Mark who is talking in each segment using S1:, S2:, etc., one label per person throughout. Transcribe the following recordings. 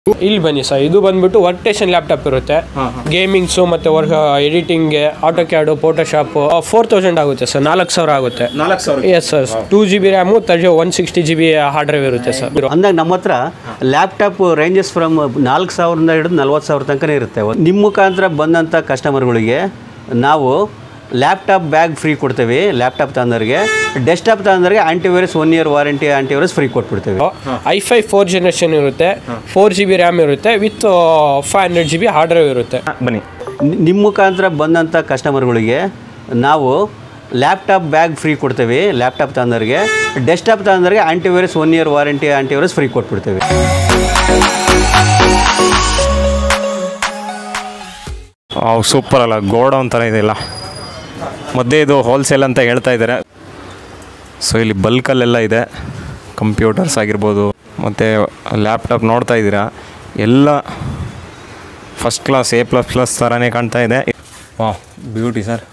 S1: ಇಲ್ಲಿ ಬನ್ನಿ ಸರ್ ಇದು ಬಂದ್ಬಿಟ್ಟು ವರ್ಕ್ ಸ್ಟೇಷನ್ ಲ್ಯಾಪ್ಟಾಪ್ ಇರುತ್ತೆ ಗೇಮಿಂಗ್ಸು ಮತ್ತೆ ವರ್ಕ್ ಎಡಿಟಿಂಗ್ಗೆ auto CAD Photoshop four thousand ಆಗುತ್ತೆ ಸರ್ ನಾಲ್ಕು ಸಾವಿರ ಆಗುತ್ತೆ
S2: ನಾಲ್ಕು ಸಾವಿರ
S1: yes sir two G B RAM thirty one sixty G B hard drive ಇರುತ್ತೆ ಸರ್
S3: ಅಂದಾಗ ನಮ್ಮ ಹತ್ರ ಲ್ಯಾಪ್ಟಾಪ್ ರೇಂಜಸ್ ಫ್ರಮ್ ನಾಲ್ಕು ಸಾವಿರದಿಂದ ಹಿಡಿದು ನಲ್ವತ್ತು ಸಾವಿರ ತನಕ ಇರುತ್ತೆ ನಿಮ್ಮ ಮುಖಾಂತರ ಬಂದಂಥ ಕಸ್ಟಮರ್ಗಳಿಗೆ ನಾವು ಲ್ಯಾಪ್ಟಾಪ್ ಬ್ಯಾಗ್ ಫ್ರೀ ಕೊಡ್ತೀವಿ ಲ್ಯಾಪ್ಟಾಪ್ ತಗೊಂಡವ್ರಿಗೆ ಡೆಸ್ಕ್ಟಾಪ್ ತಗೊಂಡವ್ರಿಗೆ antivirus one year warranty antivirus free ಕೊಟ್ಬಿಡ್ತೀವಿ
S1: ಐ ಫೈ ಫೋರ್ ಜನರೇಷನ್ ಇರುತ್ತೆ ಫೋರ್ ಜಿ ಬಿ ರ್ಯಾಮ್ ಇರುತ್ತೆ with five hundred G B hard drive ಇರುತ್ತೆ
S2: ಬನ್ನಿ
S3: ನಿಮ್ಮ ಮುಖಾಂತರ ಬಂದಂಥ ಕಸ್ಟಮರ್ಗಳಿಗೆ ನಾವು ಲ್ಯಾಪ್ಟಾಪ್ ಬ್ಯಾಗ್ ಫ್ರೀ ಕೊಡ್ತೀವಿ ಲ್ಯಾಪ್ಟಾಪ್ ತಗೊಂಡವ್ರಿಗೆ ಡೆಸ್ಕ್ಟಾಪ್ ತಗೊಂಡವ್ರಿಗೆ antivirus one year warranty antivirus free ಕೊಟ್ಬಿಡ್ತೀವಿ
S2: ಸೂಪರ್ ಅಲ್ಲ ಗೋಡೌನ್ ಥರ ಇದೆಲ್ಲ ಮಧ್ಯೆ ಇದು ಹೋಲ್ಸೇಲ್ ಅಂತ ಹೇಳ್ತಾ ಇದ್ದಾರೆ ಸೊ ಇಲ್ಲಿ ಬಲ್ಕಲ್ಲೆಲ್ಲ ಇದೆ ಕಂಪ್ಯೂಟರ್ಸ್ ಆಗಿರ್ಬೋದು ಮತ್ತು ಲ್ಯಾಪ್ಟಾಪ್ ನೋಡ್ತಾ ಇದ್ದೀರಾ ಎಲ್ಲ first class A plus plus ಥರನೇ ಕಾಣ್ತಾ ಇದೆ ವಾ ಬ್ಯೂಟಿ ಸರ್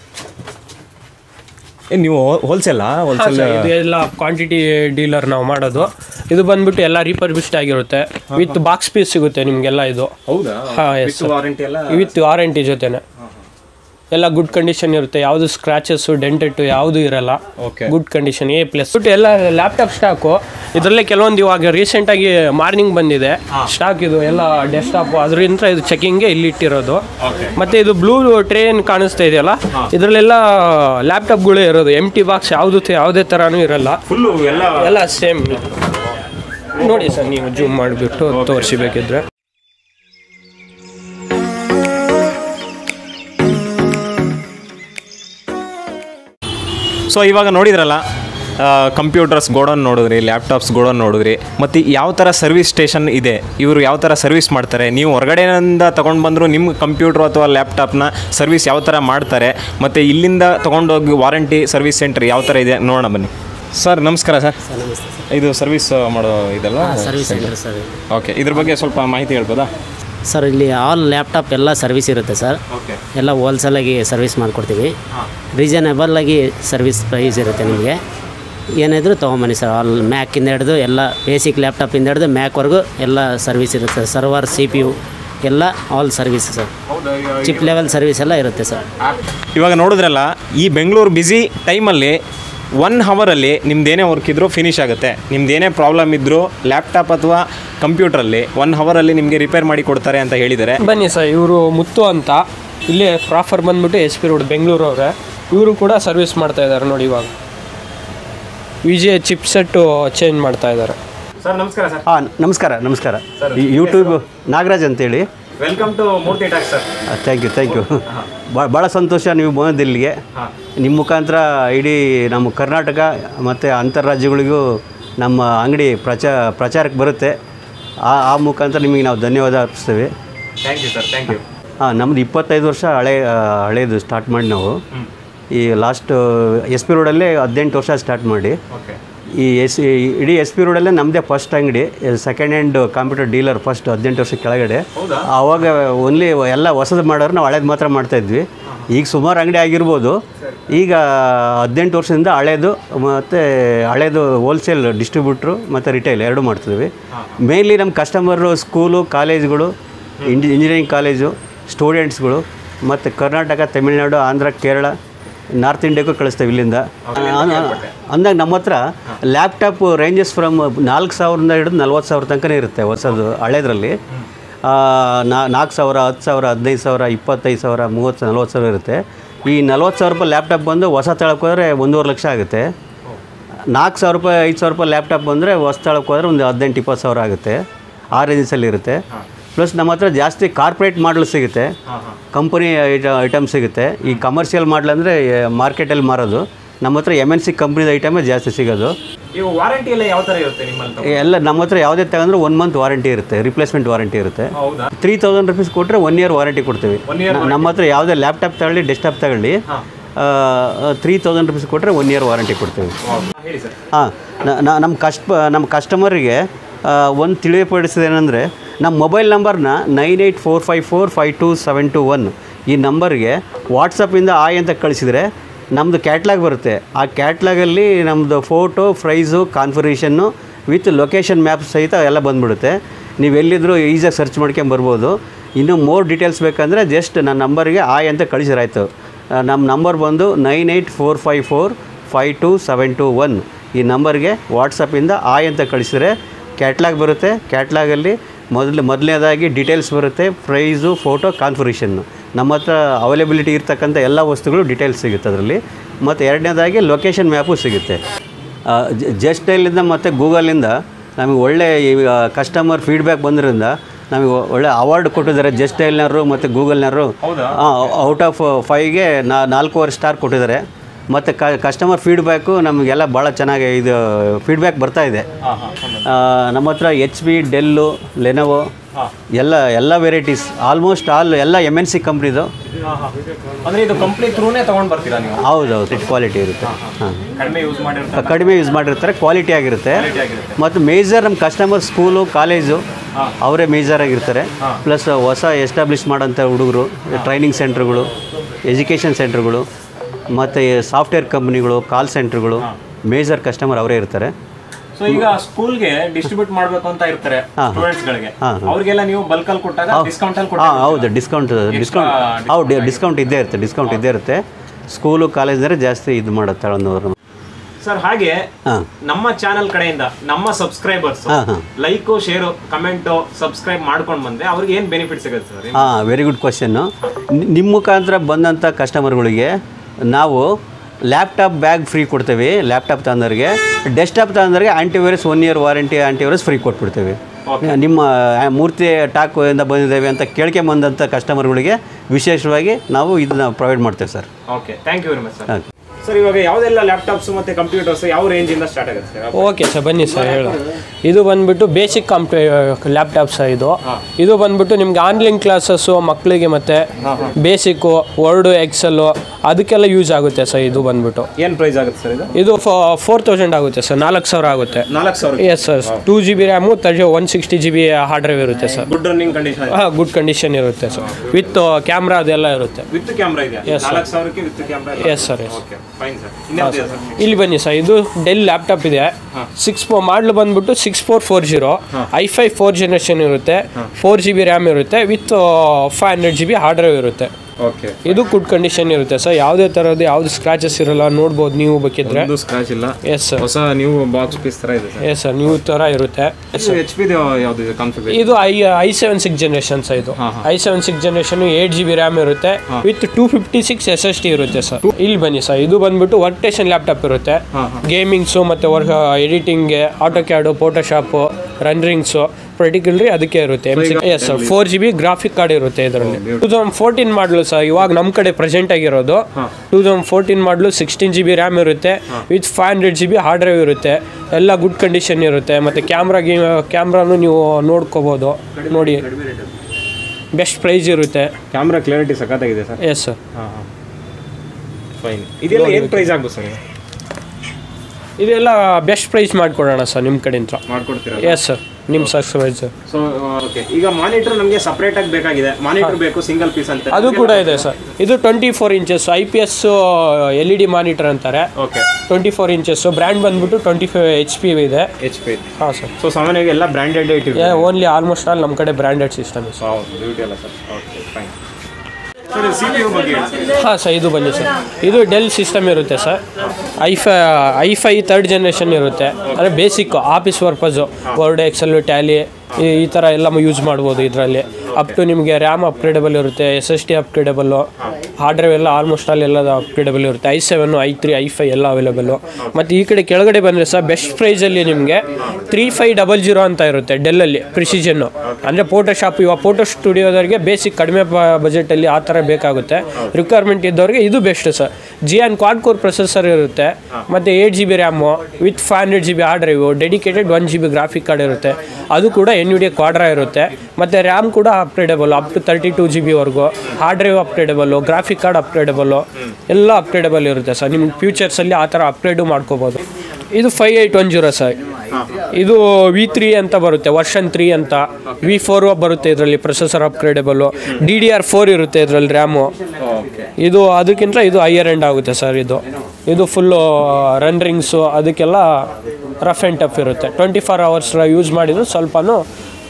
S2: ಏ ನೀವು ಹೋಲ್ಸೇಲಾ ಹೋಲ್ಸೇಲ್
S1: ಇದು ಎಲ್ಲ ಕ್ವಾಂಟಿಟಿ ಡೀಲರ್ ನಾವು ಮಾಡೋದು ಇದು ಬಂದ್ಬಿಟ್ಟು ಎಲ್ಲ ರಿಪರ್ಬಿಸ್ಡ್ ಆಗಿರುತ್ತೆ ವಿತ್ ಬಾಕ್ಸ್ ಪೀಸ್ ಸಿಗುತ್ತೆ ನಿಮಗೆಲ್ಲ ಇದು
S2: ಹೌದಾ
S1: ಹಾ, yes, sir.
S2: ವಾರಂಟಿ ಎಲ್ಲ
S1: ವಿತ್ ವಾರಂಟಿ ಜೊತೆನೆ ಎಲ್ಲ ಗುಡ್ ಕಂಡೀಷನ್ ಇರುತ್ತೆ ಯಾವುದು ಸ್ಕ್ರಾಚಸ್ ಡೆಂಟೆಟ್ಟು ಯಾವುದು ಇರಲ್ಲ
S2: Okay.
S1: Good condition A plus ಎಲ್ಲ ಲ್ಯಾಪ್ಟಾಪ್ ಸ್ಟಾಕು ಇದರಲ್ಲೇ ಕೆಲವೊಂದು ಇವಾಗ ರೀಸೆಂಟಾಗಿ ಮಾರ್ನಿಂಗ್ ಬಂದಿದೆ ಸ್ಟಾಕ್ ಇದು ಎಲ್ಲ ಡೆಸ್ಕ್ಟಾಪ್ ಅದರಿಂದ ಇದು ಚೆಕಿಂಗ್ಗೆ ಇಲ್ಲಿ ಇಟ್ಟಿರೋದು ಮತ್ತೆ ಇದು ಬ್ಲೂ ಟ್ರೇನ್ ಕಾಣಿಸ್ತಾ ಇದೆಯಲ್ಲ ಇದರಲ್ಲೆಲ್ಲ ಲ್ಯಾಪ್ಟಾಪ್ಗಳೇ ಇರೋದು ಎಮ್ ಟಿ ಬಾಕ್ಸ್ ಯಾವುದು ಯಾವುದೇ ಥರನೂ ಇರಲ್ಲ
S2: ಫುಲ್ಲು ಎಲ್ಲ
S1: ಎಲ್ಲ ಸೇಮ್ ನೋಡಿ ಸರ್ ನೀವು ಜೂಮ್ ಮಾಡಿಬಿಟ್ಟು ತೋರಿಸಿಬೇಕಿದ್ರೆ
S2: ಸೊ ಇವಾಗ ನೋಡಿದ್ರಲ್ಲ ಕಂಪ್ಯೂಟರ್ಸ್ ಗೋಡನ್ ನೋಡಿದ್ರಿ ಲ್ಯಾಪ್ಟಾಪ್ಸ್ ಗೋಡನ್ ನೋಡಿದ್ರಿ ಮತ್ತು ಯಾವ ಥರ ಸರ್ವಿಸ್ ಸ್ಟೇಷನ್ ಇದೆ ಇವರು ಯಾವ ಥರ ಸರ್ವಿಸ್ ಮಾಡ್ತಾರೆ ನೀವು ಹೊರಗಡೆಯಿಂದ ತೊಗೊಂಡು ಬಂದರೂ ನಿಮ್ಮ ಕಂಪ್ಯೂಟ್ರ್ ಅಥವಾ ಲ್ಯಾಪ್ಟಾಪ್ನ ಸರ್ವಿಸ್ ಯಾವ ಥರ ಮಾಡ್ತಾರೆ ಮತ್ತು ಇಲ್ಲಿಂದ ತೊಗೊಂಡೋಗಿ ವಾರಂಟಿ ಸರ್ವಿಸ್ ಸೆಂಟರ್ ಯಾವ ಥರ ಇದೆ ನೋಡೋಣ ಬನ್ನಿ ಸರ್ ನಮಸ್ಕಾರ ಸರ್ ಇದು ಸರ್ವಿಸ್ ಮಾಡೋ ಇದಲ್ಲ
S4: ಸರ್ವಿಸ್ ಸೆಂಟರ್ ಸರ್
S2: ಓಕೆ ಇದ್ರ ಬಗ್ಗೆ ಸ್ವಲ್ಪ ಮಾಹಿತಿ ಹೇಳ್ಬೋದಾ
S4: ಸರ್ ಇಲ್ಲಿ ಆಲ್ ಲ್ಯಾಪ್ಟಾಪ್ ಎಲ್ಲ ಸರ್ವಿಸ್ ಇರುತ್ತೆ ಸರ್
S2: ಓಕೆ
S4: ಎಲ್ಲ ಹೋಲ್ಸೇಲಾಗಿ ಸರ್ವಿಸ್ ಮಾಡಿಕೊಡ್ತೀವಿ ರೀಸನೇಬಲ್ ಆಗಿ ಸರ್ವಿಸ್ ಪ್ರೈಸ್ ಇರುತ್ತೆ ನಿಮಗೆ ಏನಿದ್ರು ತೊಗೊಂಬನ್ನಿ ಸರ್ ಆಲ್ ಮ್ಯಾಕಿಂದ ಹಿಡಿದು ಎಲ್ಲ ಬೇಸಿಕ್ ಲ್ಯಾಪ್ಟಾಪಿಂದ ಹಿಡಿದು ಮ್ಯಾಕ್ವರೆಗೂ ಎಲ್ಲ ಸರ್ವಿಸ್ ಇರುತ್ತೆ ಸರ್ವರ್ ಸಿ ಪಿ ಯು ಎಲ್ಲ all service sir chip level service ಎಲ್ಲ ಇರುತ್ತೆ ಸರ್
S2: ಇವಾಗ ನೋಡಿದ್ರಲ್ಲ ಈ ಬೆಂಗಳೂರು ಬ್ಯುಸಿ ಟೈಮಲ್ಲಿ ಒನ್ ಹವರಲ್ಲಿ ನಿಮ್ದೇನೇ ವರ್ಕ್ ಇದ್ರೂ ಫಿನಿಶ್ ಆಗುತ್ತೆ ನಿಮ್ದೇನೇ ಪ್ರಾಬ್ಲಮ್ ಇದ್ದರೂ ಲ್ಯಾಪ್ಟಾಪ್ ಅಥವಾ ಕಂಪ್ಯೂಟ್ರಲ್ಲಿ ಒನ್ ಹವರಲ್ಲಿ ನಿಮಗೆ ರಿಪೇರ್ ಮಾಡಿ ಕೊಡ್ತಾರೆ ಅಂತ ಹೇಳಿದ್ದಾರೆ
S1: ಬನ್ನಿ ಸರ್ ಇವರು ಮುತ್ತು ಅಂತ ಇಲ್ಲೇ ಪ್ರಾಫರ್ ಬಂದ್ಬಿಟ್ಟು ಎಸ್ ಪಿ ರೋಡ್ ಬೆಂಗಳೂರು ಅವರೇ ಇವರು ಕೂಡ ಸರ್ವಿಸ್ ಮಾಡ್ತಾ ಇದ್ದಾರೆ ನೋಡಿ ಇವಾಗ ವಿಜಯ ಚಿಪ್ ಸೆಟ್ಟು ಚೇಂಜ್ ಮಾಡ್ತಾ ಇದ್ದಾರೆ
S2: ಸರ್ ನಮಸ್ಕಾರ ಸರ್
S3: ಹಾಂ ನಮಸ್ಕಾರ ನಮಸ್ಕಾರ ಯೂಟ್ಯೂಬ್ ನಾಗರಾಜ್ ಅಂತೇಳಿ
S2: welcome to Murthy talk sir
S3: thank you thank you ಭಾಳ ಸಂತೋಷ ನೀವು ಬಂದಿದ್ದು ಇಲ್ಲಿಗೆ ನಿಮ್ಮ ಮುಖಾಂತರ ಇಡೀ ನಮ್ಮ ಕರ್ನಾಟಕ ಮತ್ತು ಅಂತಾರಾಜ್ಯಗಳಿಗೂ ನಮ್ಮ ಅಂಗಡಿ ಪ್ರಚಾರ ಪ್ರಚಾರಕ್ಕೆ ಬರುತ್ತೆ ಆ ಆ ಮುಖಾಂತರ ನಿಮಗೆ ನಾವು ಧನ್ಯವಾದ ಅರ್ಪಿಸ್ತೇವೆ
S2: thank you sir thank you
S3: ಹಾಂ ನಮ್ಮದು ಇಪ್ಪತ್ತೈದು ವರ್ಷ ಹಳೆ ಆ, ಹಳೇದು ಸ್ಟಾರ್ಟ್ ಮಾಡಿ ನಾವು ಈ ಲಾಸ್ಟ್ ಎಸ್ ಪಿ ರೋಡಲ್ಲೇ ಹದಿನೆಂಟು ವರ್ಷ ಸ್ಟಾರ್ಟ್ ಮಾಡಿ
S2: ಓಕೆ
S3: ಈ ಎಸ್ ಇಡೀ ಎಸ್ ಪಿ ರೋಡಲ್ಲೇ ನಮ್ಮದೇ ಫಸ್ಟ್ ಅಂಗಡಿ second hand computer dealer first ಹದಿನೆಂಟು ವರ್ಷ ಕೆಳಗಡೆ ಆವಾಗ ಓನ್ಲಿ ಎಲ್ಲ ಹೊಸದು ಮಾಡೋರು ನಾವು ಹಳೇದು ಮಾತ್ರ ಮಾಡ್ತಾಯಿದ್ವಿ ಈಗ ಸುಮಾರು ಅಂಗಡಿ ಆಗಿರ್ಬೋದು ಈಗ ಹದಿನೆಂಟು ವರ್ಷದಿಂದ ಹಳೇದು ಮತ್ತು ಹಳೇದು ಹೋಲ್ಸೇಲ್ ಡಿಸ್ಟ್ರಿಬ್ಯೂಟ್ರು ಮತ್ತು ರಿಟೈಲ್ ಎರಡೂ ಮಾಡ್ತಿದ್ವಿ ಮೇಯ್ನ್ಲಿ ನಮ್ಮ ಕಸ್ಟಮರು ಸ್ಕೂಲು ಕಾಲೇಜ್ಗಳು ಇಂಜಿ ಇಂಜಿನಿಯರಿಂಗ್ ಕಾಲೇಜು ಸ್ಟೂಡೆಂಟ್ಸ್ಗಳು ಮತ್ತು ಕರ್ನಾಟಕ ತಮಿಳುನಾಡು ಆಂಧ್ರ ಕೇರಳ ನಾರ್ತ್ ಇಂಡಿಯಾಕ್ಕೂ ಕಳಿಸ್ತೇವೆ ಇಲ್ಲಿಂದ ಅಂದಾಗ ನಮ್ಮ ಹತ್ರ ಲ್ಯಾಪ್ಟಾಪ್ ರೇಂಜಸ್ ಫ್ರಮ್ ನಾಲ್ಕು ಸಾವಿರದಿಂದ ಹಿಡಿದು ನಲ್ವತ್ತು ಸಾವಿರ ತನಕ ಇರುತ್ತೆ ಹೊಸದು ಹಳೇದ್ರಲ್ಲಿ ನಾಲ್ಕು ಸಾವಿರ ಹತ್ತು ಸಾವಿರ ಹದಿನೈದು ಸಾವಿರ ಇಪ್ಪತ್ತೈದು ಸಾವಿರ ಮೂವತ್ತು ನಲ್ವತ್ತು ಸಾವಿರ ಇರುತ್ತೆ ಈ ನಲ್ವತ್ತು ಸಾವಿರ ರೂಪಾಯಿ ಲ್ಯಾಪ್ಟಾಪ್ ಬಂದು ಹೊಸ ತಳಕ್ಕೆ ಹೋದರೆ ಒಂದೂವರೆ ಲಕ್ಷ ಆಗುತ್ತೆ ನಾಲ್ಕು ಸಾವಿರ ರೂಪಾಯಿ ಐದು ಸಾವಿರ ರೂಪಾಯಿ ಲ್ಯಾಪ್ಟಾಪ್ ಬಂದರೆ ಹೊಸ ತಳಕ್ಕೆ ಹೋದರೆ ಒಂದು ಹದಿನೆಂಟು ಇಪ್ಪತ್ತು ಸಾವಿರ ಆಗುತ್ತೆ ಆ ರೇಂಜಸಲ್ಲಿ ಇರುತ್ತೆ ಪ್ಲಸ್ ನಮ್ಮ ಹತ್ರ ಜಾಸ್ತಿ ಕಾರ್ಪೊರೇಟ್ ಮಾಡಲ್ ಸಿಗುತ್ತೆ ಕಂಪನಿ ಐಟಮ್ ಸಿಗುತ್ತೆ ಈ ಕಮರ್ಷಿಯಲ್ ಮಾಡಲ್ ಅಂದರೆ ಮಾರ್ಕೆಟಲ್ಲಿ ಮಾರೋದು ನಮ್ಮ ಹತ್ರ ಎಮ್ ಎನ್ ಸಿ ಕಂಪ್ನಿದ ಐಟಮೇ ಜಾಸ್ತಿ ಸಿಗೋದು
S2: ಇವು ವಾರಂಟಿ ಎಲ್ಲ ಯಾವ ಥರ ಇರುತ್ತೆ ನಿಮ್ಮಲ್ಲಿ
S3: ಎಲ್ಲ ನಮ್ಮ ಹತ್ರ ಯಾವುದೇ ತಗೊಂಡ್ರೆ ಒನ್ ಮಂತ್ ವಾರಂಟಿ ಇರುತ್ತೆ ರಿಪ್ಲೇಸ್ಮೆಂಟ್ ವಾರಂಟಿ ಇರುತ್ತೆ
S2: ಹೌದಾ
S3: ತ್ರೀ ತೌಸಂಡ್ ರುಪೀಸ್ ಕೊಟ್ಟರೆ ಒನ್ ಇಯರ್ ವಾರಂಟಿ ಕೊಡ್ತೀವಿ ನ- ನಮ್ಮ ಹತ್ರ ಯಾವುದೇ ಲ್ಯಾಪ್ಟಾಪ್ ತಗೊಳ್ಳಿ ಡೆಸ್ಕ್ಟಾಪ್ ತಗೊಳ್ಳಿ ತ್ರೀ ತೌಸಂಡ್ ರುಪೀಸ್ ಕೊಟ್ಟರೆ ಒನ್ ಇಯರ್ ವಾರಂಟಿ ಕೊಡ್ತೀವಿ
S2: ಹೇಳಿ ಸರ್
S3: ಹಾಂ ನಮ್ಮ ಕಸ್ಟ್ ನಮ್ಮ ಕಸ್ಟಮರಿಗೆ ಒಂದು ತಿಳಿಯಪಡಿಸಿದೇನೆಂದರೆ ನಮ್ಮ ಮೊಬೈಲ್ ನಂಬರ್ನ nine eight four five four five two seven two one ಈ ನಂಬರ್ಗೆ ವಾಟ್ಸಪ್ಪಿಂದ ಆಯ್ ಅಂತ ಕಳಿಸಿದರೆ ನಮ್ಮದು ಕ್ಯಾಟ್ಲಾಗ್ ಬರುತ್ತೆ ಆ ಕ್ಯಾಟ್ಲಾಗಲ್ಲಿ ನಮ್ಮದು ಫೋಟೋ ಪ್ರೈಸು ಕಾನ್ಫರ್ಮೇಷನ್ನು ವಿತ್ ಲೊಕೇಶನ್ ಮ್ಯಾಪ್ ಸಹಿತ ಎಲ್ಲ ಬಂದ್ಬಿಡುತ್ತೆ ನೀವು ಎಲ್ಲಿದ್ದರೂ ಈಸಿಯಾಗಿ ಸರ್ಚ್ ಮಾಡ್ಕೊಂಡು ಬರ್ಬೋದು ಇನ್ನೂ ಮೋರ್ ಡೀಟೇಲ್ಸ್ ಬೇಕಂದರೆ ಜಸ್ಟ್ ನನ್ನ ನಂಬರ್ಗೆ ಆಯ್ ಅಂತ ಕಳಿಸಿರಾಯ್ತು ನಮ್ಮ ನಂಬರ್ ಬಂದು nine eight four five four five two seven two one ಈ ನಂಬರ್ಗೆ ವಾಟ್ಸಪ್ಪಿಂದ ಆಯ್ ಅಂತ ಕಳಿಸಿದ್ರೆ ಕ್ಯಾಟ್ಲಾಗ್ ಬರುತ್ತೆ ಕ್ಯಾಟ್ಲಾಗಲ್ಲಿ ಮೊದಲು ಮೊದಲನೇದಾಗಿ ಡೀಟೇಲ್ಸ್ ಬರುತ್ತೆ ಪ್ರೈಸು ಫೋಟೋ ಕಾನ್ಫಿಗರೇಷನ್ನು ನಮ್ಮ ಹತ್ರ ಅವೈಲೇಬಿಲಿಟಿ ಇರ್ತಕ್ಕಂಥ ಎಲ್ಲ ವಸ್ತುಗಳು ಡೀಟೇಲ್ಸ್ ಸಿಗುತ್ತೆ ಅದರಲ್ಲಿ ಮತ್ತು ಎರಡನೇದಾಗಿ ಲೊಕೇಶನ್ ಮ್ಯಾಪು ಸಿಗುತ್ತೆ ಜಸ್ಟ್ ಡೈಲಿಂದ ಮತ್ತು ಗೂಗಲಿಂದ ನಮಗೆ ಒಳ್ಳೆ ಕಸ್ಟಮರ್ ಫೀಡ್ಬ್ಯಾಕ್ ಬಂದ್ರಿಂದ ನಮಗೆ ಒಳ್ಳೆ ಅವಾರ್ಡ್ ಕೊಟ್ಟಿದ್ದಾರೆ ಜಸ್ಟ್ ಡೈಲ್ನವರು ಮತ್ತು ಗೂಗಲ್ನವರು ಔಟ್ ಆಫ್ ಫೈವ್ಗೆ ನಾ ನಾಲ್ಕೂವರೆ ಸ್ಟಾರ್ ಕೊಟ್ಟಿದ್ದಾರೆ ಮತ್ತು ಕ ಕಸ್ಟಮರ್ ಫೀಡ್ಬ್ಯಾಕು ನಮಗೆಲ್ಲ ಭಾಳ ಚೆನ್ನಾಗಿ ಇದು ಫೀಡ್ಬ್ಯಾಕ್ ಬರ್ತಾ ಇದೆ ಆ, ನಮ್ಮ ಹತ್ರ ಎಚ್ ಪಿ ಡೆಲ್ಲು ಲೆನೋವೋ ಎಲ್ಲ ಎಲ್ಲ ವೆರೈಟೀಸ್ ಆಲ್ಮೋಸ್ಟ್ ಆಲ್ ಎಲ್ಲ ಎಮ್ ಎನ್ ಸಿ ಕಂಪ್ನಿದು
S2: ಅಂದ್ರೆ ಇದು ಕಂಪ್ನಿ ಥ್ರೂನೇ ತಗೊಂಡ್ ಬರ್ತೀರಾ ನೀವು
S3: ಹೌದೌದು ಕ್ವಾಲಿಟಿ ಇರುತ್ತೆ ಹಾಂ
S2: ಕಡಿಮೆ ಯೂಸ್ ಮಾಡಿರ್ತಾರೆ
S3: ಕಡಿಮೆ ಯೂಸ್ ಮಾಡಿರ್ತಾರೆ ಕ್ವಾಲಿಟಿ ಆಗಿರುತ್ತೆ ಮತ್ತು ಮೇಜರ್ ನಮ್ಮ ಕಸ್ಟಮರ್ ಸ್ಕೂಲು ಕಾಲೇಜು ಅವರೇ ಮೇಜರ್ ಆಗಿರ್ತಾರೆ ಪ್ಲಸ್ ಹೊಸ ಎಸ್ಟಾಬ್ಲಿಷ್ ಮಾಡೋಂಥ ಹುಡುಗರು ಟ್ರೈನಿಂಗ್ ಸೆಂಟ್ರ್ಗಳು ಎಜುಕೇಷನ್ ಸೆಂಟ್ರ್ಗಳು ಮತ್ತು ಸಾಫ್ಟ್ವೇರ್ ಕಂಪ್ನಿಗಳು ಕಾಲ್ ಸೆಂಟ್ರ್ಗಳು ಮೇಜರ್ ಕಸ್ಟಮರ್ ಅವರೇ ಇರ್ತಾರೆ
S2: ಸೊ ಈಗ ಸ್ಕೂಲ್ಗೆ ಡಿಸ್ಟ್ರಿಬ್ಯೂಟ್ ಮಾಡಬೇಕು ಅಂತ ಇರ್ತಾರೆ ಸ್ಟೂಡೆಂಟ್ಸ್ ಗಳಿಗೆ ಅವ್ರಿಗೆಲ್ಲ ನೀವು ಬಲ್ಕ್ ಅಲ್ಲಿ ಕೊಟ್ಟಾಗ ಡಿಸ್ಕೌಂಟ್ ಅಲ್ಲಿ
S3: ಹಾಂ ಹೌದು ಡಿಸ್ಕೌಂಟ್ ಡಿಸ್ಕೌಂಟ್ ಹೌದು ಡಿಸ್ಕೌಂಟ್ ಇದ್ದೇ ಇರುತ್ತೆ ಡಿಸ್ಕೌಂಟ್ ಇದ್ದೇ ಇರುತ್ತೆ ಸ್ಕೂಲು ಕಾಲೇಜ್ದರೆ ಜಾಸ್ತಿ ಇದು ಮಾಡುತ್ತೆ ಒಂದು
S2: ಸರ್ ಹಾಗೆ
S3: ಹಾಂ
S2: ನಮ್ಮ ಚಾನೆಲ್ ಕಡೆಯಿಂದ ನಮ್ಮ ಸಬ್ಸ್ಕ್ರೈಬರ್ಸ್
S3: ಹಾಂ ಹಾಂ
S2: ಲೈಕು ಶೇರು ಕಮೆಂಟು ಸಬ್ಸ್ಕ್ರೈಬ್ ಮಾಡ್ಕೊಂಡು ಬಂದ್ರೆ ಅವ್ರಿಗೆ ಏನು ಬೆನಿಫಿಟ್ ಸಿಗುತ್ತೆ ಸರ್
S3: ಹಾಂ ವೆರಿ ಗುಡ್ ಕ್ವಶನ್ನು ನಿಮ್ಮ ಮುಖಾಂತರ ಬಂದಂಥ ಕಸ್ಟಮರ್ಗಳಿಗೆ ನಾವು ಲ್ಯಾಪ್ಟಾಪ್ ಬ್ಯಾಗ್ ಫ್ರೀ ಕೊಡ್ತೀವಿ ಲ್ಯಾಪ್ಟಾಪ್ ತಂದವ್ರಿಗೆ ಡೆಸ್ಕ್ಟಾಪ್ ತಂದವ್ರಿಗೆ antivirus one year warranty antivirus free ಕೊಟ್ಬಿಡ್ತೀವಿ ನಿಮ್ಮ ಆ, ಮೂರ್ತಿ ಟಾಕ್ ಇಂದ ಬಂದಿದ್ದೇವೆ ಅಂತ ಕೇಳ್ಕೊಂಬಂದಂಥ ಕಸ್ಟಮರ್ಗಳಿಗೆ ವಿಶೇಷವಾಗಿ ನಾವು ಇದನ್ನ ಪ್ರೊವೈಡ್ ಮಾಡ್ತೇವೆ sir
S2: okay thank you very much sir
S3: okay
S2: sir ಇವಾಗ ಯಾವುದೆಲ್ಲ ಲ್ಯಾಪ್ಟಾಪ್ಸ್ ಮತ್ತೆ ಕಂಪ್ಯೂಟರ್ಸ್ ಯಾವ ರೇಂಜ್ ಇಂದ ಸ್ಟಾರ್ಟ್ ಆಗುತ್ತೆ ಸರ್
S1: ಓಕೆ ಸರ್ ಬನ್ನಿ ಸರ್ ಹೇಳು ಇದು ಬಂದ್ಬಿಟ್ಟು ಬೇಸಿಕ್ ಕಂಪ್ಯೂ ಲ್ಯಾಪ್ಟಾಪ್ ಸರ್ ಇದು ಇದು ಬಂದ್ಬಿಟ್ಟು ನಿಮ್ಗೆ ಆನ್ಲೈನ್ ಕ್ಲಾಸಸ್ಸು ಮಕ್ಕಳಿಗೆ ಮತ್ತೆ ಬೇಸಿಕ್ಕು ವರ್ಡು ಎಕ್ಸೆಲ್ಲು ಅದಕ್ಕೆಲ್ಲ ಯೂಸ್ ಆಗುತ್ತೆ ಸರ್ ಇದು ಬಂದ್ಬಿಟ್ಟು
S2: ಏನು ಪ್ರೈಸ್ ಆಗುತ್ತೆ ಸರ್ ಇದು
S1: ಇದು ಫೋರ್ ತೌಸಂಡ್ ಆಗುತ್ತೆ ಸರ್ ನಾಲ್ಕು ಸಾವಿರ ಆಗುತ್ತೆ
S2: ನಾಲ್ಕು ಸಾವಿರ
S1: yes sir two G B RAM thirty one sixty G B hard drive ಇರುತ್ತೆ ಸರ್
S2: ಗುಡ್ ರನ್ನಿಂಗ್ ಕಂಡೀಷನ್
S1: ಹಾಂ ಗುಡ್ ಕಂಡೀಷನ್ ಇರುತ್ತೆ ಸರ್ ವಿತ್ ಕ್ಯಾಮ್ರಾ ಅದೆಲ್ಲ ಇರುತ್ತೆ
S2: ವಿತ್ ಕ್ಯಾಮ್ರಾ ಇದೆ
S1: Yes, sir.
S2: ನಾಲ್ಕು ಸಾವಿರಕ್ಕೆ with camera
S1: yes sir yes
S2: okay fine sir ಇನ್ಯಾವ್ದು sir
S1: ಇಲ್ಲಿ ಬನ್ನಿ ಸರ್ ಇದು ಡೆಲ್ ಲ್ಯಾಪ್ಟಾಪ್ ಇದೆ ಸಿಕ್ಸ್ ಮಾಡಲ್ ಬಂದ್ಬಿಟ್ಟು six four four zero I five four generation ಇರುತ್ತೆ ಫೋರ್ ಜಿ ಬಿ ರ್ಯಾಮ್ ಇರುತ್ತೆ with five hundred G B hard drive ಇರುತ್ತೆ
S2: okay
S1: ಇದು ಗುಡ್ ಕಂಡೀಷನ್ ಇರುತ್ತೆ ಸರ್ ಯಾವುದೇ ಥರದ್ದು ಯಾವ್ದು ಸ್ಕ್ರಾಚಸ್ ಇರಲ್ಲ ನೋಡ್ಬೋದು ನೀವು ಬೇಕಿದ್ರೆ
S2: ಒಂದು ಸ್ಕ್ರಾಚ್ ಇಲ್ಲ
S1: ಎಸ್ ಸರ್
S2: ಹೊಸ ನೀವು ಬಾಕ್ಸ್ ಪೀಸ್ ತರ ಇದೆ ಸರ್
S1: ಎಸ್ ಸರ್ ನೀವು ಥರ ಇರುತ್ತೆ
S2: ಎಚ್ ಪಿ ಯಾವ್ದು ಇದೆ ಕಾನ್ಫಿಗರ್
S1: ಇದು I I seven six generation sir ಇದು I seven six generation eight G B RAM ಇರುತ್ತೆ with two fifty six S S T ಇರುತ್ತೆ ಸರ್ ಇಲ್ಲಿ ಬನ್ನಿ ಸರ್ ಇದು ಬಂದ್ಬಿಟ್ಟು ವರ್ಕ್ ಸ್ಟೇಷನ್ ಲ್ಯಾಪ್ಟಾಪ್ ಇರುತ್ತೆ ಗೇಮಿಂಗ್ಸು ಮತ್ತು ವರ್ಕ್ ಎಡಿಟಿಂಗ್ಗೆ auto AutoCAD Photoshop renderings particularly ಅದಕ್ಕೆ ಇರುತ್ತೆ M C S sir four G B graphic card ಇರುತ್ತೆ ಇದರಲ್ಲಿ two thousand fourteen model sir ಇವಾಗ ನಮ್ಮ ಕಡೆ ಪ್ರೆಸೆಂಟ್ ಆಗಿರೋದು two thousand fourteen model sixteen G B RAM ಇರುತ್ತೆ with five hundred G B hard drive ಇರುತ್ತೆ ಎಲ್ಲ ಗುಡ್ ಕಂಡೀಷನ್ ಇರುತ್ತೆ ಮತ್ತು ಕ್ಯಾಮ್ರಾ ಗೇ ಕ್ಯಾಮ್ರಾನು ನೀವು ನೋಡ್ಕೋಬೋದು ನೋಡಿ ಬೆಸ್ಟ್ ಪ್ರೈಸ್ ಇರುತ್ತೆ
S2: ಕ್ಯಾಮ್ರಾ ಕ್ಲಾರಿಟಿ ಸಖತ್ತಾಗಿದೆ ಸರ್
S1: ಎಸ್ ಸರ್
S2: ಹಾಂ ಹಾಂ ಫೈನ್ ಇದೆಲ್ಲ ಏನು ಪ್ರೈಸ್ ಆಗ್ಬೋದು ಸರ್
S1: ಇದೆಲ್ಲ ಬೆಸ್ಟ್ ಪ್ರೈಸ್ ಮಾಡಿಕೊಡೋಣ ಸರ್ ನಿಮ್ಮ ಕಡೆಯಿಂದ
S2: ಮಾಡ್ಕೊಡ್ತೀರಾ
S1: ಎಸ್ ಸರ್ ನಿಮ್ಮ ಸಬ್ಸ್ಕ್ರೈಬರ್
S2: ಸೊ ಓಕೆ ಈಗ ಮಾನಿಟರ್ ನಮಗೆ ಸಪ್ರೇಟ್ ಆಗಿ ಬೇಕಾಗಿದೆ ಮಾನಿಟರ್ ಬೇಕು ಸಿಂಗಲ್ ಪೀಸ್ ಅಂತ
S1: ಅದು ಕೂಡ ಇದೆ ಸರ್ ಇದು twenty four inches I P S L E D monitor ಅಂತಾರೆ
S2: okay
S1: twenty four inches brand ಬಂದ್ಬಿಟ್ಟು ಟ್ವೆಂಟಿ ಫೈವ್ ಎಚ್ ಪಿ ಇದೆ
S2: ಎಚ್ ಪಿ
S1: ಹಾಂ ಸರ್
S2: ಸೊ ಸಾಮಾನ್ಯವಾಗಿ ಎಲ್ಲ ಬ್ರ್ಯಾಂಡೆಡ್ ಇಟ್ಟಿರ್ತೀವಿ
S1: ಓನ್ಲಿ ಆಲ್ಮೋಸ್ಟ್ ಆಲ್ ನಮ್ಮ ಕಡೆ ಬ್ರ್ಯಾಂಡೆಡ್ ಸಿಸ್ಟಮ್ ಇದೆ
S2: ಹೌದು ಬ್ಯೂಟಿ ಅಲ್ಲ sir okay fine sir C P U ಬಗ್ಗೆ ಹೇಳಿ
S1: ಹಾಂ ಸರ್ ಇದು ಬನ್ನಿ ಸರ್ ಇದು ಡೆಲ್ ಸಿಸ್ಟಮ್ ಇರುತ್ತೆ sir I five I five third generation ಇರುತ್ತೆ ಅಂದರೆ basic office purpose word excel Tally ಈ ಈ ಥರ ಎಲ್ಲ ಯೂಸ್ ಮಾಡ್ಬೋದು ಇದರಲ್ಲಿ ಅಪ್ ಟು ನಿಮಗೆ ರ್ಯಾಮ್ ಅಪ್ಗ್ರೇಡಬಲ್ ಇರುತ್ತೆ S S T upgradable hard drive ಎಲ್ಲ ಆಲ್ಮೋಸ್ಟ್ ಆಲ್ ಎಲ್ಲ ಅಪ್ಗ್ರೇಡಬಲ್ ಇರುತ್ತೆ I seven I three I five ಎಲ್ಲ ಅವೈಲೇಬಲು ಮತ್ತು ಈ ಕಡೆ ಕೆಳಗಡೆ ಬಂದರೆ ಸರ್ ಬೆಸ್ಟ್ ಪ್ರೈಸಲ್ಲಿ ನಿಮಗೆ ತ್ರೀ ಫೈ ಡಬಲ್ ಜೀರೋ ಅಂತ ಇರುತ್ತೆ ಡೆಲ್ಲಲ್ಲಿ ಪ್ರಿಸಿಷನ್ನು ಅಂದರೆ ಫೋಟೋಶಾಪ್ ಇವಾಗ ಫೋಟೋ ಸ್ಟುಡಿಯೋದವ್ರಿಗೆ ಬೇಸಿಕ್ ಕಡಿಮೆ ಬಜೆಟಲ್ಲಿ ಆ ಥರ ಬೇಕಾಗುತ್ತೆ ರಿಕ್ವೈರ್ಮೆಂಟ್ ಇದ್ದವ್ರಿಗೆ ಇದು best sir Xeon quad core processor ಇರುತ್ತೆ ಮತ್ತು eight G B RAM with five hundred G B hard drive dedicated one G B graphic card ಇರುತ್ತೆ ಅದು ಕೂಡ ಎನ್ ಯು ಡಿ ಕ್ವಾಡ್ರಾ ಇರುತ್ತೆ ಮತ್ತು ರ್ಯಾಮ್ ಕೂಡ upgradable up to thirty two G ಬಿವರೆಗೂ hard drive upgradable graphic card upgradable ಎಲ್ಲ upgradable ಇರುತ್ತೆ sir ನಿಮ್ಮ ಫ್ಯೂಚರ್ಸಲ್ಲಿ ಆ ಥರ ಅಪ್ಗ್ರೇಡು ಮಾಡ್ಕೋಬೋದು ಇದು five eight one zero sir ಇದು ವಿ ತ್ರೀ ಅಂತ ಬರುತ್ತೆ ವರ್ಷನ್ ತ್ರೀ ಅಂತ ವಿ ಫೋರ್ ಬರುತ್ತೆ ಇದರಲ್ಲಿ processor upgradable D D R four ಇರುತ್ತೆ ಇದರಲ್ಲಿ ರ್ಯಾಮು ಇದು ಅದಕ್ಕಿಂತ ಇದು ಹೈಯರ್ ಎಂಡ್ ಆಗುತ್ತೆ ಸರ್ ಇದು ಇದು ಫುಲ್ಲು ರನ್ ರಿಂಗ್ಸು ಅದಕ್ಕೆಲ್ಲ ರಫ್ ಆ್ಯಂಡ್ ಟಫ್ ಇರುತ್ತೆ ಟ್ವೆಂಟಿ ಫೋರ್ ಅವರ್ಸ್ ಯೂಸ್ ಮಾಡಿದ್ರು ಸ್ವಲ್ಪನೂ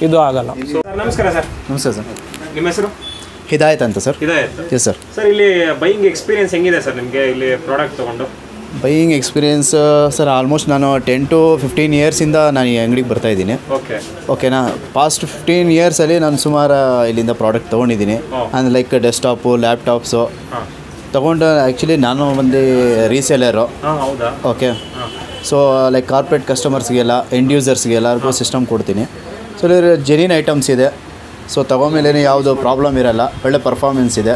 S1: ಇದು ಆಗಲ್ಲ
S2: ನಮಸ್ಕಾರ ಸರ್
S5: ನಮಸ್ತೆ ಸರ್
S2: ನಿಮ್ಮ ಹೆಸರು
S5: ಹಿದಾಯತ್ ಅಂತ ಸರ್
S2: ಇದಾಯ್ತು
S5: ಎಸ್ ಸರ್
S2: ಸರ್ ಇಲ್ಲಿ ಬೈಯಿಂಗ್ ಎಕ್ಸ್ಪೀರಿಯನ್ಸ್ ಹೆಂಗಿದೆ ಸರ್ ನಿಮಗೆ ಇಲ್ಲಿ ಪ್ರಾಡಕ್ಟ್ ತಗೊಂಡು
S5: ಬೈಯಿಂಗ್ ಎಕ್ಸ್ಪೀರಿಯನ್ಸ್ ಸರ್ ಆಲ್ಮೋಸ್ಟ್ ನಾನು ಟೆನ್ ಟು ಫಿಫ್ಟೀನ್ ಇಯರ್ಸಿಂದ ನಾನು ಈ ಅಂಗಡಿಗೆ ಬರ್ತಾ ಇದ್ದೀನಿ
S2: ಓಕೆ
S5: ಓಕೆನಾ ಪಾಸ್ಟ್ ಫಿಫ್ಟೀನ್ ಇಯರ್ಸಲ್ಲಿ ನಾನು ಸುಮಾರು ಇಲ್ಲಿಂದ ಪ್ರಾಡಕ್ಟ್ ತೊಗೊಂಡಿದ್ದೀನಿ ಅಂದರೆ ಲೈಕ್ ಡೆಸ್ಕ್ಟಾಪು ಲ್ಯಾಪ್ಟಾಪ್ಸು ತೊಗೊಂಡು ಆ್ಯಕ್ಚುಲಿ ನಾನು ಒಂದು ರೀಸೇಲರು
S2: ಹಾಂ ಹೌದಾ
S5: ಓಕೆ ಸೊ ಲೈಕ್ ಕಾರ್ಪೊರೇಟ್ ಕಸ್ಟಮರ್ಸ್ಗೆಲ್ಲ ಎಂಡ್ ಯೂಸರ್ಸ್ಗೆ ಎಲ್ಲರಿಗೂ ಸಿಸ್ಟಮ್ ಕೊಡ್ತೀನಿ ಸೊ ಇಲ್ಲಿ ಜೆನ್ಯೂನ್ ಐಟಮ್ಸ್ ಇದೆ ಸೊ ತಗೊಂಡ್ಮೇಲೆ ಯಾವುದು ಪ್ರಾಬ್ಲಮ್ ಇರಲ್ಲ ಒಳ್ಳೆ ಪರ್ಫಾರ್ಮೆನ್ಸ್ ಇದೆ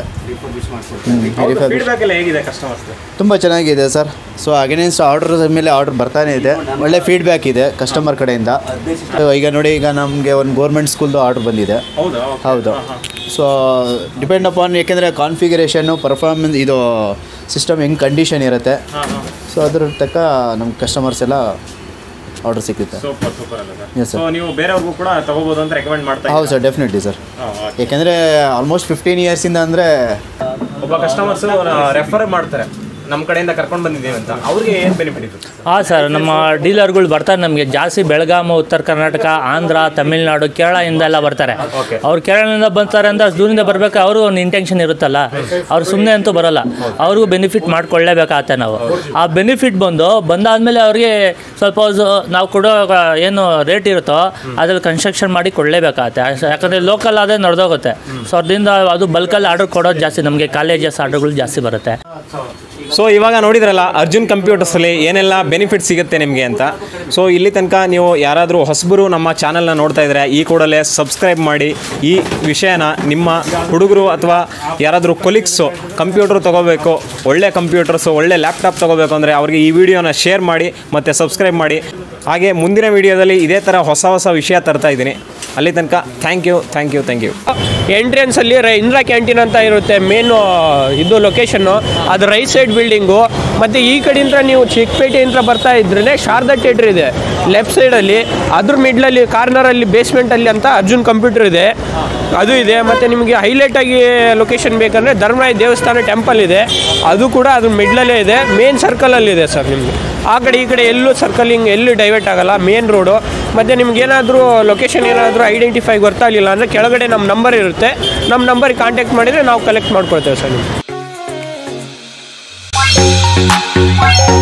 S5: ವೆರಿಫೈ
S2: ಫೀಡ್ಬ್ಯಾಕ್ ಎಲ್ಲ ಹೇಗಿದೆ ಕಸ್ಟಮರ್ಸ್
S5: ತುಂಬ ಚೆನ್ನಾಗಿದೆ ಸರ್ ಸೊ ಅಗೇನೆಸ್ಟ್ ಆರ್ಡರ್ ಮೇಲೆ ಆರ್ಡರ್ ಬರ್ತಾನೆ ಇದೆ ಒಳ್ಳೆ ಫೀಡ್ಬ್ಯಾಕ್ ಇದೆ ಕಸ್ಟಮರ್ ಕಡೆಯಿಂದ So, ಈಗ ನೋಡಿ ಈಗ ನಮಗೆ ಒಂದು ಗೌರ್ಮೆಂಟ್ ಸ್ಕೂಲ್ದು ಆರ್ಡರ್ ಬಂದಿದೆ
S2: ಹೌದಾ
S5: ಹೌದು ಸೊ ಡಿಪೆಂಡ್ ಅಪಾನ್ ಏಕೆಂದರೆ ಕಾನ್ಫಿಗರೇಷನ್ನು ಪರ್ಫಾರ್ಮೆನ್ಸ್ ಇದು ಸಿಸ್ಟಮ್ ಹೆಂಗೆ ಕಂಡೀಷನ್ ಇರುತ್ತೆ ಸೊ ಅದ್ರ ತಕ್ಕ ನಮ್ಮ ಕಸ್ಟಮರ್ಸ್ ಎಲ್ಲ ಆರ್ಡರ್ ಸಿಗುತ್ತೆ
S2: ಸೂಪರ್ ಸೂಪರ್ ಅಲ್ಲ ಸರ್
S5: Yes, sir.
S2: ಸೊ ನೀವು ಬೇರೆಯವ್ರಿಗೂ ಕೂಡ ತಗೋಬೋದು ಅಂತ ರೆಕಮೆಂಡ್ ಮಾಡ್ತಾ
S5: ಹೌದು ಸರ್ ಡೆಫಿನೆಟ್ಲಿ ಸರ್
S2: ಇದ್ದೀರಾ?
S5: ಏಕೆಂದರೆ ಆಲ್ಮೋಸ್ಟ್ ಫಿಫ್ಟೀನ್ ಇಯರ್ಸಿಂದ ಅಂದರೆ
S2: ಒಬ್ಬ ಕಸ್ಟಮರ್ಸ್ ರೆಫರ್ ಮಾಡ್ತಾರೆ ನಮ್ಮ ಕಡೆಯಿಂದ ಕರ್ಕೊಂಡು ಬಂದಿದ್ದೀವಿ ಅಂತ ಅವ್ರಿಗೆ ಏನು ಬೆನಿಫಿಟ್ ಇದೆ
S6: ಹಾಂ ಸರ್ ನಮ್ಮ ಡೀಲರ್ಗಳು ಬರ್ತಾರೆ ನಮಗೆ ಜಾಸ್ತಿ ಬೆಳಗಾಮ ಉತ್ತರ ಕರ್ನಾಟಕ ಆಂಧ್ರ ತಮಿಳ್ನಾಡು ಕೇರಳದಿಂದ ಎಲ್ಲ ಬರ್ತಾರೆ ಅವ್ರು ಕೇರಳದಿಂದ ಬರ್ತಾರೆ ಅಂತ ಅಷ್ಟು ದೂರದಿಂದ ಬರಬೇಕು ಅವರು ಒಂದು ಇಂಟೆನ್ಷನ್ ಇರುತ್ತಲ್ಲ ಅವ್ರು ಸುಮ್ಮನೆ ಅಂತೂ ಬರೋಲ್ಲ ಅವ್ರಿಗೂ ಬೆನಿಫಿಟ್ ಮಾಡ್ಕೊಳ್ಳೇಬೇಕಾಗತ್ತೆ ನಾವು ಆ ಬೆನಿಫಿಟ್ ಬಂದು ಬಂದಾದಮೇಲೆ ಅವ್ರಿಗೆ ಸ್ವಲ್ಪ ಹೊತ್ತು ನಾವು ಕೊಡೋ ಏನು ರೇಟ್ ಇರುತ್ತೋ ಅದ್ರಲ್ಲಿ ಕನ್ಸ್ಟ್ರಕ್ಷನ್ ಮಾಡಿ ಕೊಡಲೇಬೇಕಾಗತ್ತೆ ಅಷ್ಟೇ. ಯಾಕಂದರೆ ಲೋಕಲ್ ಆದರೆ ನಡೆದೋಗುತ್ತೆ ಸೊ ಅದರಿಂದ ಅದು ಬಲ್ಕಲ್ಲಿ ಆರ್ಡರ್ ಕೊಡೋದು ಜಾಸ್ತಿ ನಮಗೆ ಕಾಲೇಜಸ್ ಆರ್ಡರ್ಗಳು ಜಾಸ್ತಿ ಬರುತ್ತೆ
S2: ಸೊ ಇವಾಗ ನೋಡಿದ್ರಲ್ಲ ಅರ್ಜುನ್ ಕಂಪ್ಯೂಟರ್ಸಲ್ಲಿ ಏನೆಲ್ಲ ಬೆನಿಫಿಟ್ ಸಿಗುತ್ತೆ ನಿಮಗೆ ಅಂತ ಸೊ ಇಲ್ಲಿ ತನಕ ನೀವು ಯಾರಾದರೂ ಹೊಸಬರು ನಮ್ಮ ಚಾನಲ್ನ ನೋಡ್ತಾ ಇದ್ದರೆ ಈ ಕೂಡಲೇ ಸಬ್ಸ್ಕ್ರೈಬ್ ಮಾಡಿ ಈ ವಿಷಯನ ನಿಮ್ಮ ಹುಡುಗರು ಅಥವಾ ಯಾರಾದರೂ ಕೊಲೀಗ್ಸು ಕಂಪ್ಯೂಟರ್ ತೊಗೋಬೇಕು ಒಳ್ಳೆ ಕಂಪ್ಯೂಟರ್ಸು ಒಳ್ಳೆ ಲ್ಯಾಪ್ಟಾಪ್ ತೊಗೋಬೇಕು ಅಂದರೆ ಅವ್ರಿಗೆ ಈ ವಿಡಿಯೋನ ಶೇರ್ ಮಾಡಿ ಮತ್ತು ಸಬ್ಸ್ಕ್ರೈಬ್ ಮಾಡಿ ಹಾಗೆ ಮುಂದಿನ ವಿಡಿಯೋದಲ್ಲಿ ಇದೇ ಥರ ಹೊಸ ಹೊಸ ವಿಷಯ ತರ್ತಾ ಇದ್ದೀನಿ ಅಲ್ಲಿ ತನಕ thank you thank you thank you
S1: entrance ಅಲ್ಲಿ ರೈ- ಇಂದಿರಾ ಕ್ಯಾಂಟೀನ್ ಅಂತ ಇರುತ್ತೆ ಮೇನ್ ಇದು ಲೊಕೇಶನ್ನು ಅದು ರೈಟ್ ಸೈಡ್ ಬಿಲ್ಡಿಂಗು ಮತ್ತು ಈ ಕಡೆಯಿಂದ ನೀವು ಚಿಕ್ಕಪೇಟೆಯಿಂದ ಬರ್ತಾ ಇದ್ರೆ ಶಾರದಾ ಥಿಯೇಟ್ರ್ ಇದೆ ಲೆಫ್ಟ್ ಸೈಡಲ್ಲಿ ಅದ್ರ ಮಿಡ್ಲಲ್ಲಿ ಕಾರ್ನರಲ್ಲಿ ಬೇಸ್ಮೆಂಟಲ್ಲಿ ಅಂತ ಅರ್ಜುನ್ ಕಂಪ್ಯೂಟರ್ ಇದೆ ಅದು ಇದೆ ಮತ್ತು ನಿಮಗೆ ಹೈಲೈಟ್ ಆಗಿ ಲೊಕೇಶನ್ ಬೇಕಂದರೆ ಧರ್ಮರಾಯ ದೇವಸ್ಥಾನ ಟೆಂಪಲ್ ಇದೆ ಅದು ಕೂಡ ಅದ್ರ ಮಿಡ್ಲಲ್ಲೇ ಇದೆ ಮೇನ್ ಸರ್ಕಲಲ್ಲಿ ಇದೆ ಸರ್ ನಿಮಗೆ ಆ ಕಡೆ ಈ ಕಡೆ ಎಲ್ಲೂ ಸರ್ಕಲಿಂಗ್ ಎಲ್ಲೂ ಡೈವರ್ಟ್ ಆಗಲ್ಲ ಮೇನ್ ರೋಡು ಮತ್ತು ನಿಮ್ಗೆ ಏನಾದರೂ ಲೊಕೇಶನ್ ಏನಾದರೂ ಐಡೆಂಟಿಫೈ ಗೊತ್ತಾಗಲಿಲ್ಲ ಅಂದರೆ ಕೆಳಗಡೆ ನಮ್ಮ ನಂಬರ್ ಇರುತ್ತೆ ನಮ್ಮ ನಂಬರಿಗೆ ಕಾಂಟ್ಯಾಕ್ಟ್ ಮಾಡಿದರೆ ನಾವು ಕಲೆಕ್ಟ್ ಮಾಡ್ಕೊಳ್ತೇವೆ ಸರ್ ನಿಮ್ಗೆ